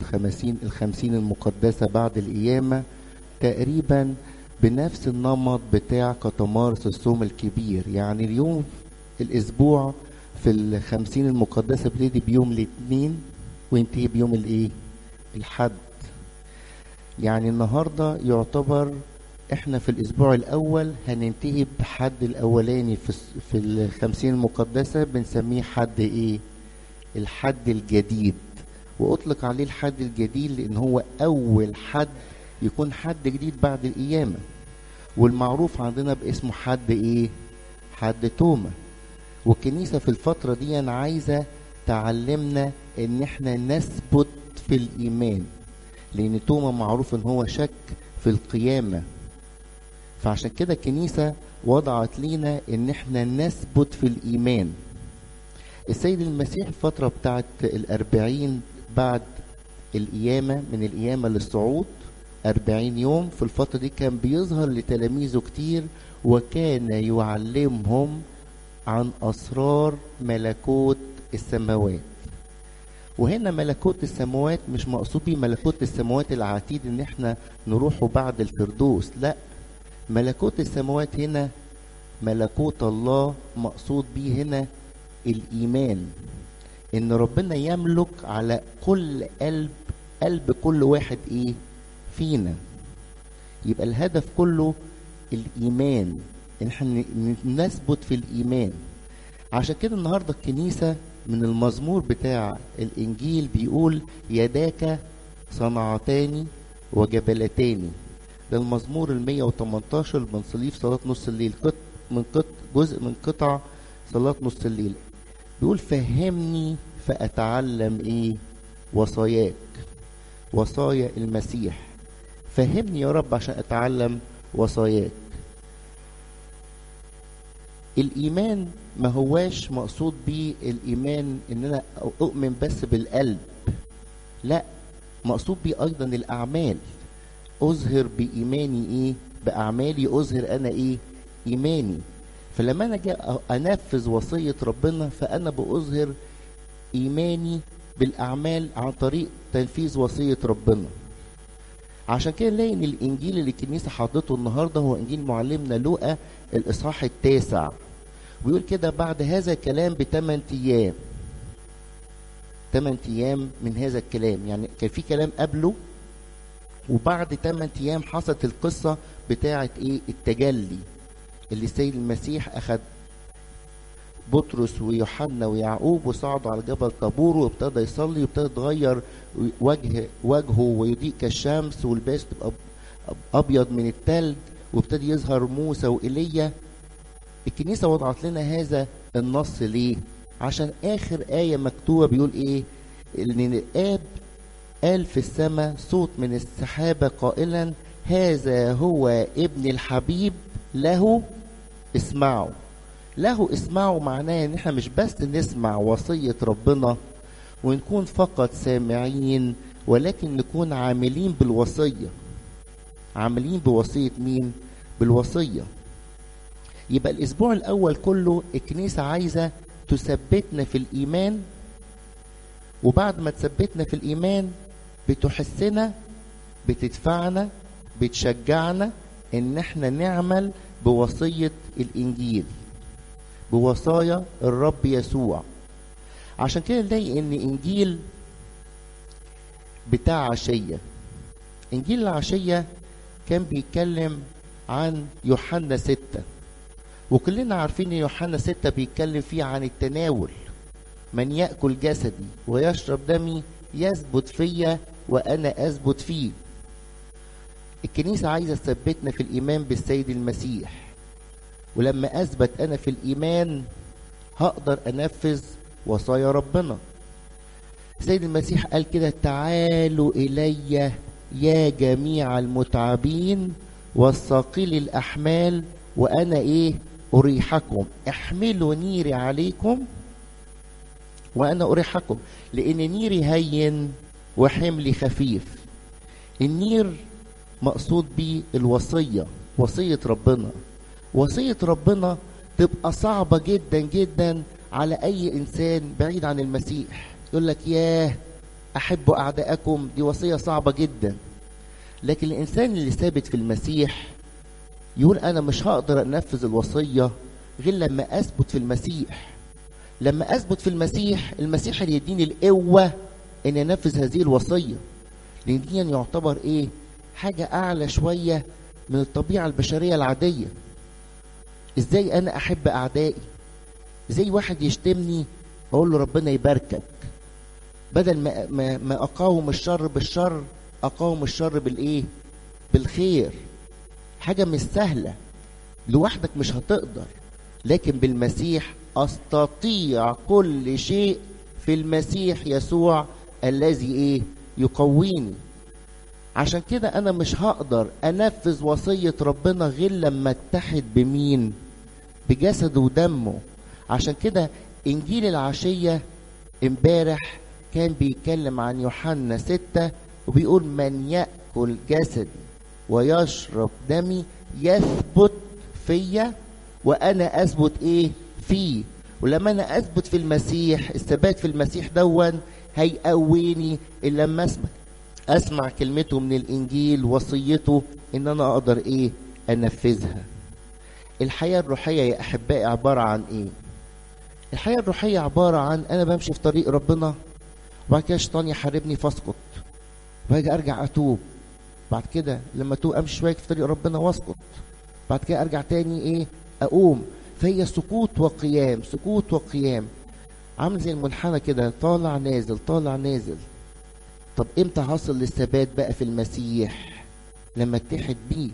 الخمسين الخمسين المقدسة بعد القيامة تقريبا بنفس النمط بتاع كتمارس الصوم الكبير يعني اليوم الأسبوع في الخمسين المقدسة بيبتدي بيوم الاثنين وينتهي بيوم الايه الحد يعني النهاردة يعتبر احنا في الاسبوع الاول هننتهي بحد الاولاني في في الخمسين المقدسة بنسميه حد ايه الحد الجديد واطلق عليه الحد الجديد لان هو اول حد يكون حد جديد بعد القيامة والمعروف عندنا باسمه حد ايه حد توما والكنيسة في الفترة دي أنا عايزة تعلمنا ان احنا نثبت في الايمان لان توما معروف ان هو شك في القيامة فعشان كده الكنيسة وضعت لينا ان احنا نثبت في الايمان السيد المسيح الفترة بتاعت الاربعين بعد القيامة من القيامة للصعود أربعين يوم في الفترة دي كان بيظهر لتلاميذه كتير وكان يعلمهم عن أسرار ملكوت السماوات وهنا ملكوت السماوات مش مقصود بيه ملكوت السماوات العتيد ان احنا نروحه بعد الفردوس لا ملكوت السماوات هنا ملكوت الله مقصود بيه هنا الايمان ان ربنا يملك على كل قلب قلب كل واحد ايه فينا يبقى الهدف كله الايمان ان احنا نثبت في الايمان عشان كده النهارده الكنيسه من المزمور بتاع الانجيل بيقول يداك صنعتان وجبلتان ده المزمور ال 118 من صليف صلاه نص الليل قط من قط جزء من قطع صلاه نص الليل بيقول فهمني فاتعلم ايه وصاياك وصايا المسيح فهمني يا رب عشان اتعلم وصاياك الايمان ما هواش مقصود بيه الايمان ان انا اؤمن بس بالقلب لا مقصود بيه ايضا الاعمال اظهر بايماني ايه باعمالي اظهر انا ايه ايماني فلما انا جاء انفذ وصيه ربنا فانا باظهر ايماني بالاعمال عن طريق تنفيذ وصيه ربنا عشان كده نلاقي ان الانجيل اللي الكنيسه حطته النهارده هو انجيل معلمنا لوقا الاصحاح التاسع ويقول كده بعد هذا الكلام بثمان ايام ثمان ايام من هذا الكلام يعني كان في كلام قبله وبعد ثمان ايام حصلت القصه بتاعه ايه التجلي اللي السيد المسيح اخذ بطرس ويوحنا ويعقوب وصعدوا على جبل طابور وابتدى يصلي وابتدى يتغير وجه وجهه ويضيء كالشمس والباس تبقى ابيض من التلج وابتدي يظهر موسى وايليا الكنيسه وضعت لنا هذا النص ليه عشان اخر ايه مكتوبه بيقول ايه ان الاب قال في السماء صوت من السحابه قائلا هذا هو ابن الحبيب له اسمعوا له اسمعوا معناه ان احنا مش بس نسمع وصيه ربنا ونكون فقط سامعين ولكن نكون عاملين بالوصيه عاملين بوصيه مين بالوصيه يبقى الاسبوع الاول كله الكنيسه عايزه تثبتنا في الايمان وبعد ما تثبتنا في الايمان بتحسنا بتدفعنا بتشجعنا ان احنا نعمل بوصيه الانجيل بوصايا الرب يسوع عشان كده نلاقي ان انجيل بتاع عشيه انجيل العشيه كان بيتكلم عن يوحنا ستة وكلنا عارفين ان يوحنا ستة بيتكلم فيه عن التناول من يأكل جسدي ويشرب دمي يثبت فيا وأنا أثبت فيه الكنيسة عايزة تثبتنا في الإيمان بالسيد المسيح ولما أثبت أنا في الإيمان هقدر أنفذ وصايا ربنا السيد المسيح قال كده تعالوا إلي يا جميع المتعبين والثقيل الأحمال وأنا إيه أريحكم احملوا نيري عليكم وأنا أريحكم لأن نيري هين وحملي خفيف النير مقصود بيه الوصية وصية ربنا وصية ربنا تبقى صعبة جدا جدا على أي إنسان بعيد عن المسيح يقول لك ياه احبوا اعداءكم دي وصيه صعبه جدا لكن الانسان اللي ثابت في المسيح يقول انا مش هقدر انفذ الوصيه غير لما اثبت في المسيح لما اثبت في المسيح المسيح اللي يديني القوه ان انفذ هذه الوصيه لان دي يعتبر ايه حاجه اعلى شويه من الطبيعه البشريه العاديه ازاي انا احب اعدائي زي واحد يشتمني اقول له ربنا يباركك بدل ما ما, ما اقاوم الشر بالشر اقاوم الشر بالايه بالخير حاجه مش سهله لوحدك مش هتقدر لكن بالمسيح استطيع كل شيء في المسيح يسوع الذي ايه يقويني عشان كده انا مش هقدر انفذ وصيه ربنا غير لما اتحد بمين بجسده ودمه عشان كده انجيل العشيه امبارح كان بيتكلم عن يوحنا ستة وبيقول من يأكل جسدي ويشرب دمي يثبت فيا وأنا أثبت إيه فيه ولما أنا أثبت في المسيح الثبات في المسيح دون هيقويني إلا لما أسمع أسمع كلمته من الإنجيل وصيته إن أنا أقدر إيه أنفذها الحياة الروحية يا أحبائي عبارة عن إيه الحياة الروحية عبارة عن أنا بمشي في طريق ربنا وبعد كده الشيطان يحاربني فاسقط وبعد ارجع اتوب بعد كده لما اتوب امشي شويه في طريق ربنا واسقط بعد كده ارجع تاني ايه اقوم فهي سقوط وقيام سقوط وقيام عامل زي المنحنى كده طالع نازل طالع نازل طب امتى هصل للثبات بقى في المسيح لما اتحد بيه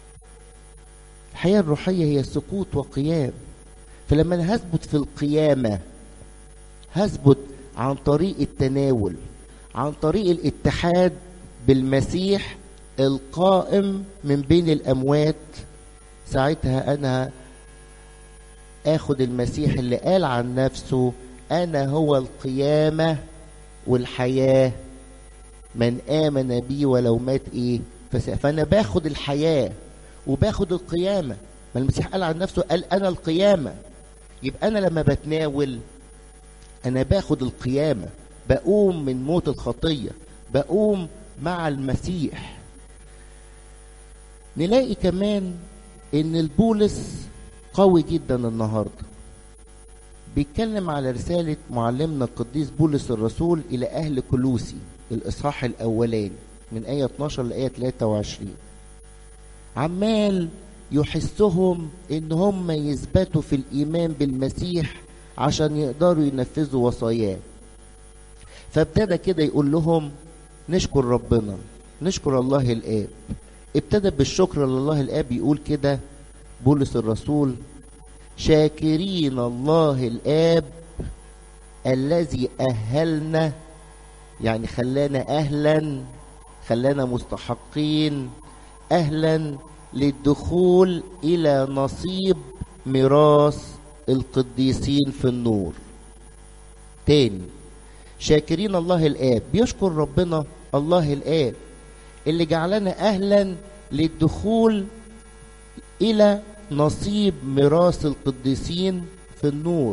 الحياه الروحيه هي سقوط وقيام فلما انا هثبت في القيامه هثبت عن طريق التناول عن طريق الاتحاد بالمسيح القائم من بين الاموات ساعتها انا اخد المسيح اللي قال عن نفسه انا هو القيامه والحياه من امن بي ولو مات ايه فانا باخد الحياه وباخد القيامه ما المسيح قال عن نفسه قال انا القيامه يبقى انا لما بتناول انا باخد القيامه بقوم من موت الخطيه بقوم مع المسيح نلاقي كمان ان البولس قوي جدا النهارده بيتكلم على رسالة معلمنا القديس بولس الرسول إلى أهل كلوسي الإصحاح الأولاني من آية 12 لآية 23 عمال يحسهم إن هم يثبتوا في الإيمان بالمسيح عشان يقدروا ينفذوا وصاياه فابتدى كده يقول لهم نشكر ربنا نشكر الله الآب ابتدى بالشكر لله الآب يقول كده بولس الرسول شاكرين الله الآب الذي أهلنا يعني خلانا أهلا خلانا مستحقين أهلا للدخول إلى نصيب ميراث القديسين في النور تاني شاكرين الله الآب بيشكر ربنا الله الآب اللي جعلنا أهلا للدخول إلى نصيب ميراث القديسين في النور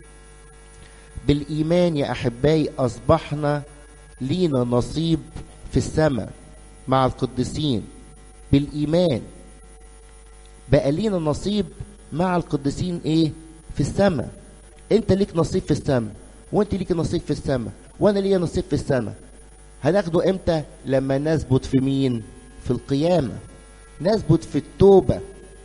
بالإيمان يا أحبائي أصبحنا لينا نصيب في السماء مع القديسين بالإيمان بقى لينا نصيب مع القديسين إيه في السماء أنت ليك نصيب في السماء وأنت ليك نصيب في السماء وأنا ليا نصيب في السماء هناخده إمتى لما نثبت في مين في القيامة نثبت في التوبة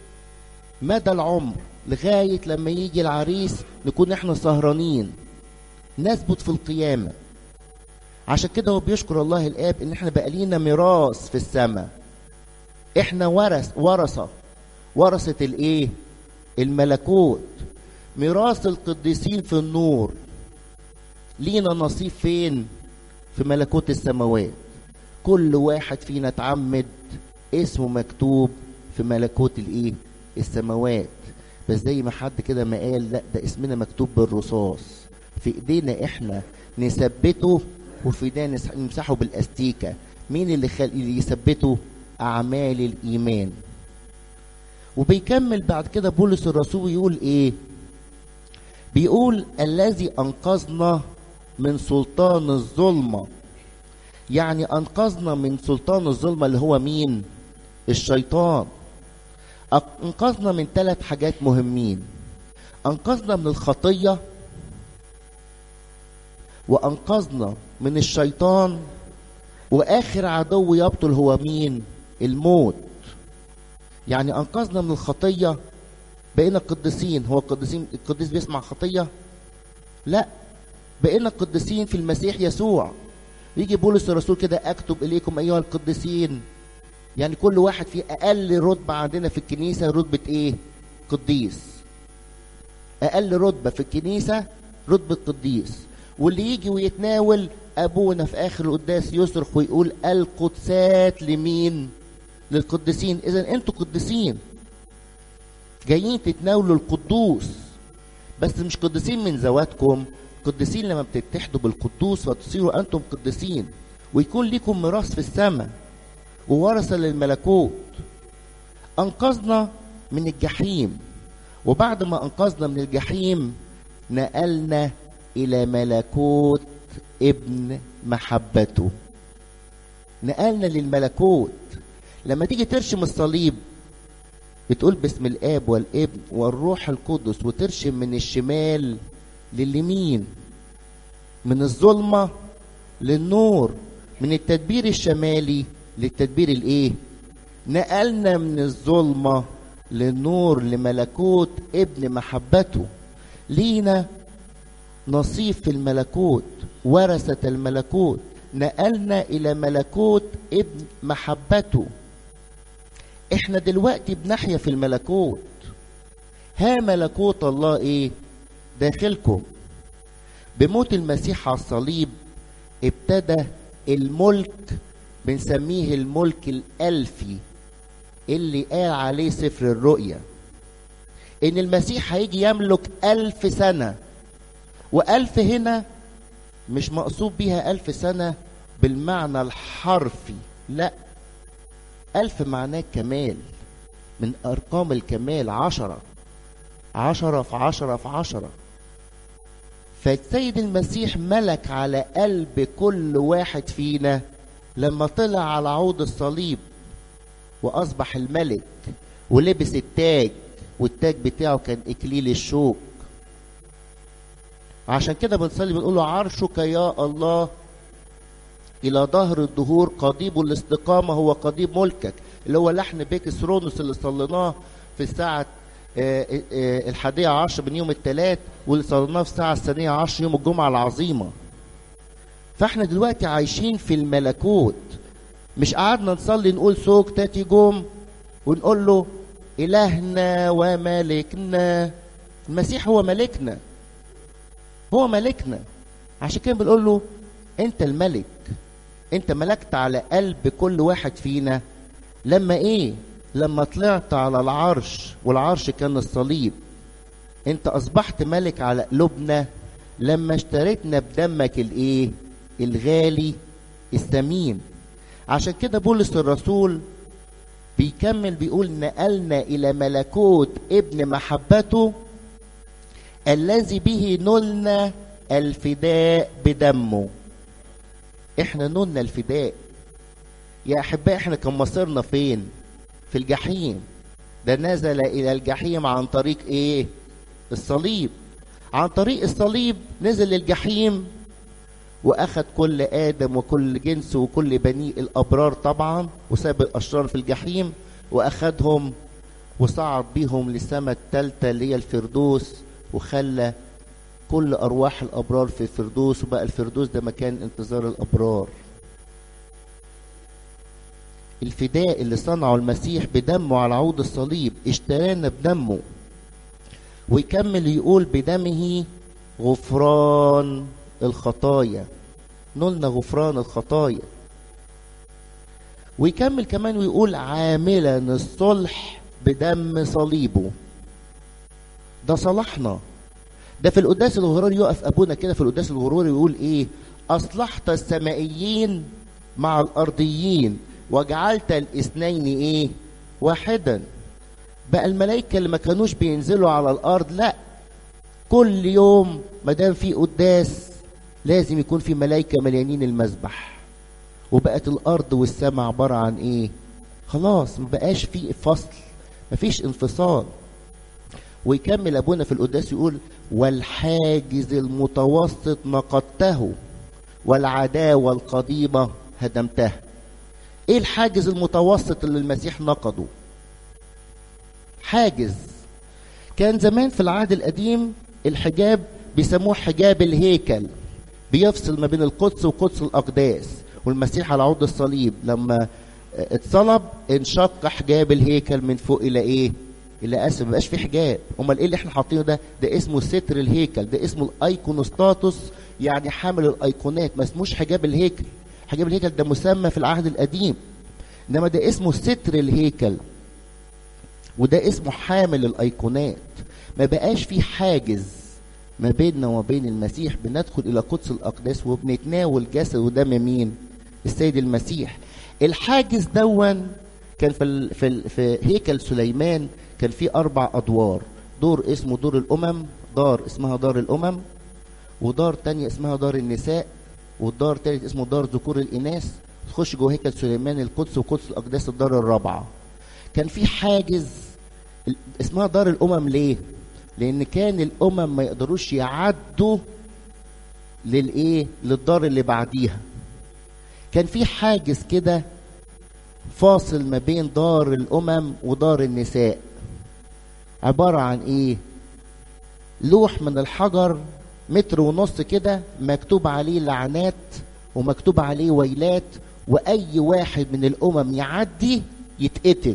مدى العمر لغاية لما يجي العريس نكون احنا سهرانين نثبت في القيامة عشان كده هو بيشكر الله الآب إن احنا بقى لينا ميراث في السماء احنا ورث ورثة ورثة الإيه؟ الملكوت ميراث القديسين في النور لينا نصيب فين؟ في ملكوت السماوات كل واحد فينا اتعمد اسمه مكتوب في ملكوت الايه السماوات بس زي ما حد كده ما قال لا ده اسمنا مكتوب بالرصاص في ايدينا احنا نثبته وفي ايدينا نمسحه بالاستيكه مين اللي خل... اللي يثبته اعمال الايمان وبيكمل بعد كده بولس الرسول يقول ايه بيقول الذي انقذنا من سلطان الظلمه يعني انقذنا من سلطان الظلمه اللي هو مين الشيطان انقذنا من ثلاث حاجات مهمين انقذنا من الخطيه وانقذنا من الشيطان واخر عدو يبطل هو مين الموت يعني انقذنا من الخطيه بقينا قديسين هو القديسين القديس بيسمع خطيه لا بقينا قديسين في المسيح يسوع يجي بولس الرسول كده اكتب اليكم ايها القديسين يعني كل واحد في اقل رتبه عندنا في الكنيسه رتبه ايه قديس اقل رتبه في الكنيسه رتبه قديس واللي يجي ويتناول ابونا في اخر القداس يصرخ ويقول القدسات لمين للقديسين اذا انتوا قديسين جايين تتناولوا القدوس بس مش قديسين من ذواتكم قديسين لما بتتحدوا بالقدوس فتصيروا انتم قديسين ويكون لكم ميراث في السماء وورثه للملكوت انقذنا من الجحيم وبعد ما انقذنا من الجحيم نقلنا الى ملكوت ابن محبته نقلنا للملكوت لما تيجي ترشم الصليب بتقول باسم الاب والابن والروح القدس وترشم من الشمال لليمين من الظلمه للنور من التدبير الشمالي للتدبير الايه نقلنا من الظلمه للنور لملكوت ابن محبته لينا نصيب في الملكوت ورثة الملكوت نقلنا إلى ملكوت ابن محبته احنا دلوقتي بنحيا في الملكوت ها ملكوت الله ايه داخلكم بموت المسيح على الصليب ابتدى الملك بنسميه الملك الألفي اللي قال عليه سفر الرؤيا إن المسيح هيجي يملك ألف سنة وألف هنا مش مقصود بيها ألف سنة بالمعنى الحرفي لا ألف معناه كمال من أرقام الكمال عشرة عشرة في عشرة في عشرة فالسيد المسيح ملك على قلب كل واحد فينا لما طلع على عود الصليب وأصبح الملك ولبس التاج والتاج بتاعه كان إكليل الشوك عشان كده بنصلي بنقول له عرشك يا الله إلى ظهر الدهور قضيب الاستقامة هو قضيب ملكك اللي هو لحن بيكس رونوس اللي صليناه في الساعة الحادية عشر من يوم الثلاث واللي صليناه في الساعة الثانية عشر يوم الجمعة العظيمة فاحنا دلوقتي عايشين في الملكوت مش قعدنا نصلي نقول سوق تاتي جوم ونقول له إلهنا وملكنا المسيح هو ملكنا هو ملكنا عشان كده بنقول له انت الملك انت ملكت على قلب كل واحد فينا لما ايه لما طلعت على العرش والعرش كان الصليب انت اصبحت ملك على قلوبنا لما اشتريتنا بدمك الايه الغالي الثمين عشان كده بولس الرسول بيكمل بيقول نقلنا الى ملكوت ابن محبته الذي به نلنا الفداء بدمه احنا نلنا الفداء يا احباء احنا كان مصيرنا فين في الجحيم ده نزل الى الجحيم عن طريق ايه الصليب عن طريق الصليب نزل الجحيم واخد كل ادم وكل جنس وكل بني الابرار طبعا وساب الاشرار في الجحيم واخدهم وصعد بيهم للسماء الثالثه اللي هي الفردوس وخلى كل ارواح الابرار في الفردوس وبقى الفردوس ده مكان انتظار الابرار الفداء اللي صنعه المسيح بدمه على عود الصليب اشترانا بدمه ويكمل يقول بدمه غفران الخطايا نلنا غفران الخطايا ويكمل كمان ويقول عاملا الصلح بدم صليبه ده صلحنا ده في القداس الغروري يقف ابونا كده في القداس الغروري ويقول ايه اصلحت السمائيين مع الارضيين وجعلت الاثنين ايه واحدا بقى الملائكه اللي ما كانوش بينزلوا على الارض لا كل يوم ما دام في قداس لازم يكون في ملائكه مليانين المذبح وبقت الارض والسماء عباره عن ايه خلاص ما بقاش في فصل ما فيش انفصال ويكمل ابونا في القداس يقول والحاجز المتوسط نقضته والعداوه القديمه هدمتها ايه الحاجز المتوسط اللي المسيح نقضه حاجز كان زمان في العهد القديم الحجاب بيسموه حجاب الهيكل بيفصل ما بين القدس وقدس الاقداس والمسيح على عود الصليب لما اتصلب انشق حجاب الهيكل من فوق الى ايه الى اسفل ما بقاش في حجاب امال ايه اللي احنا حاطينه ده ده اسمه ستر الهيكل ده اسمه الايكونوستاتوس يعني حامل الايقونات ما اسموش حجاب الهيكل حجاب الهيكل ده مسمى في العهد القديم انما ده اسمه ستر الهيكل وده اسمه حامل الايقونات ما بقاش في حاجز ما بيننا وما بين المسيح بندخل الى قدس الاقداس وبنتناول جسد ودم مين السيد المسيح الحاجز دون كان في ال في, ال في هيكل سليمان كان في اربع ادوار دور اسمه دور الامم دار اسمها دار الامم ودار تانية اسمها دار النساء والدار تالت اسمه دار ذكور الاناث تخش جوه هيكل سليمان القدس وقدس الاقداس الدار الرابعه كان في حاجز اسمها دار الامم ليه لان كان الامم ما يقدروش يعدوا للايه للدار اللي بعديها كان في حاجز كده فاصل ما بين دار الامم ودار النساء عباره عن ايه لوح من الحجر متر ونص كده مكتوب عليه لعنات ومكتوب عليه ويلات واي واحد من الامم يعدي يتقتل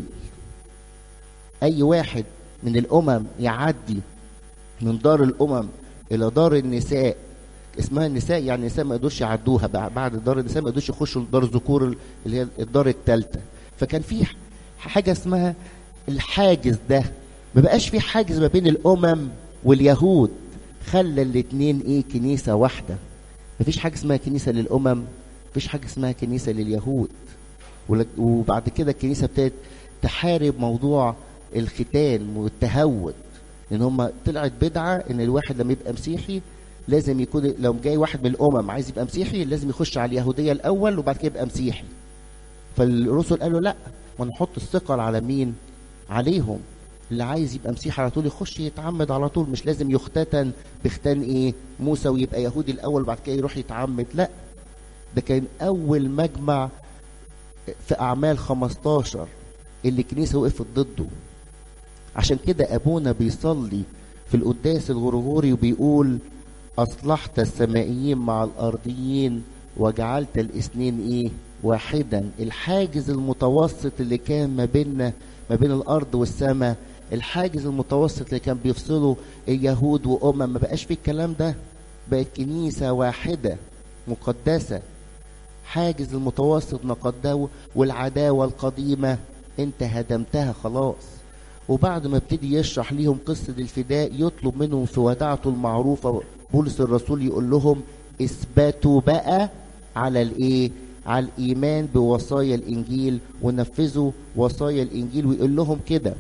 اي واحد من الامم يعدي من دار الامم الى دار النساء اسمها النساء يعني النساء ما يقدرش يعدوها بعد دار النساء ما يقدرش يخشوا دار الذكور اللي هي الدار الثالثه فكان في حاجه اسمها الحاجز ده ما بقاش في حاجز ما بين الامم واليهود خلى الاثنين ايه كنيسه واحده ما فيش حاجه اسمها كنيسه للامم ما فيش حاجه اسمها كنيسه لليهود وبعد كده الكنيسه ابتدت تحارب موضوع الختان والتهود لان هم طلعت بدعه ان الواحد لما يبقى مسيحي لازم يكون لو جاي واحد من الامم عايز يبقى مسيحي لازم يخش على اليهوديه الاول وبعد كده يبقى مسيحي فالرسل قالوا لا ما نحط الثقل على مين عليهم اللي عايز يبقى مسيحي على طول يخش يتعمد على طول مش لازم يختتن بختان ايه موسى ويبقى يهودي الاول وبعد كده يروح يتعمد لا ده كان اول مجمع في اعمال 15 اللي الكنيسه وقفت ضده عشان كده ابونا بيصلي في القداس الغرغوري وبيقول اصلحت السمائيين مع الارضيين وجعلت الاثنين ايه واحدا الحاجز المتوسط اللي كان ما بيننا ما بين الارض والسماء الحاجز المتوسط اللي كان بيفصله اليهود وامم ما بقاش في الكلام ده بقت كنيسه واحده مقدسه حاجز المتوسط نقداه والعداوه القديمه انت هدمتها خلاص وبعد ما ابتدي يشرح ليهم قصة الفداء يطلب منهم في وداعته المعروفة بولس الرسول يقول لهم اثبتوا بقى على الايه على الايمان بوصايا الانجيل ونفذوا وصايا الانجيل ويقول لهم كده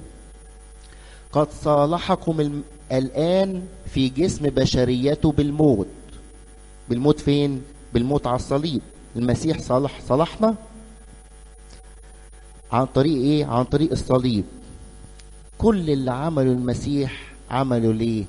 قد صالحكم الان في جسم بشريته بالموت بالموت فين بالموت على الصليب المسيح صالح صلحنا عن طريق ايه عن طريق الصليب كل اللي عمله المسيح عمله ليه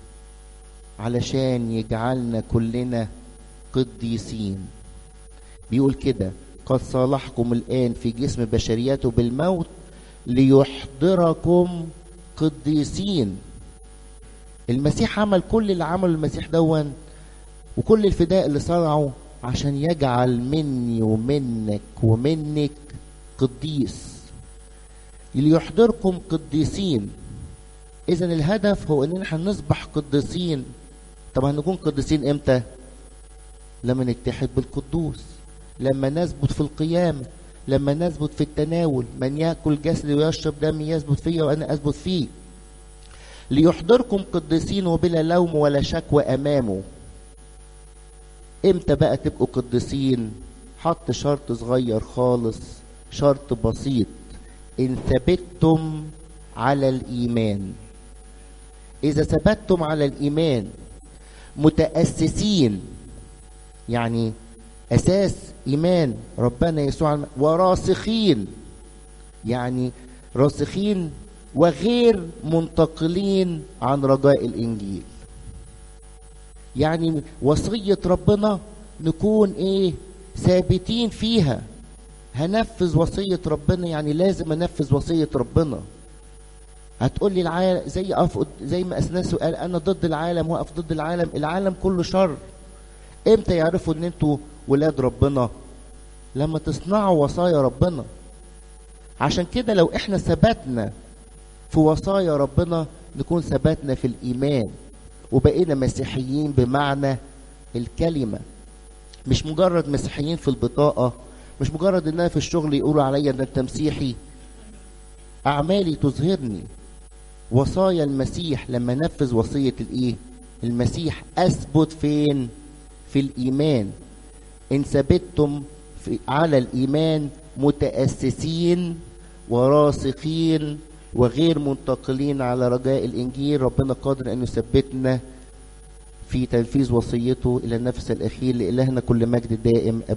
علشان يجعلنا كلنا قديسين بيقول كده قد صالحكم الآن في جسم بشريته بالموت ليحضركم قديسين المسيح عمل كل اللي عمله المسيح دون وكل الفداء اللي صنعه عشان يجعل مني ومنك ومنك قديس ليحضركم قديسين اذا الهدف هو ان احنا نصبح قديسين طب هنكون قديسين امتى لما نتحد بالقدوس لما نثبت في القيام لما نثبت في التناول من ياكل جسدي ويشرب دمي يثبت فيا وانا اثبت فيه ليحضركم قديسين وبلا لوم ولا شكوى امامه امتى بقى تبقوا قديسين حط شرط صغير خالص شرط بسيط ان ثبتتم على الايمان اذا ثبتتم على الايمان متاسسين يعني اساس إيمان ربنا يسوع وراسخين يعني راسخين وغير منتقلين عن رجاء الإنجيل يعني وصية ربنا نكون إيه ثابتين فيها هنفذ وصية ربنا يعني لازم أنفذ وصية ربنا هتقول لي العالم زي أقف زي ما أثناسه قال أنا ضد العالم وأقف ضد العالم العالم كله شر امتى يعرفوا ان انتوا ولاد ربنا لما تصنعوا وصايا ربنا عشان كده لو احنا ثبتنا في وصايا ربنا نكون ثبتنا في الايمان وبقينا مسيحيين بمعنى الكلمه مش مجرد مسيحيين في البطاقه مش مجرد ان انا في الشغل يقولوا عليا ان انت مسيحي اعمالي تظهرني وصايا المسيح لما نفذ وصيه الايه المسيح اثبت فين في الايمان ان ثبتتم في على الايمان متاسسين وراسخين وغير منتقلين على رجاء الانجيل ربنا قادر ان يثبتنا في تنفيذ وصيته الى النفس الاخير لالهنا كل مجد دائم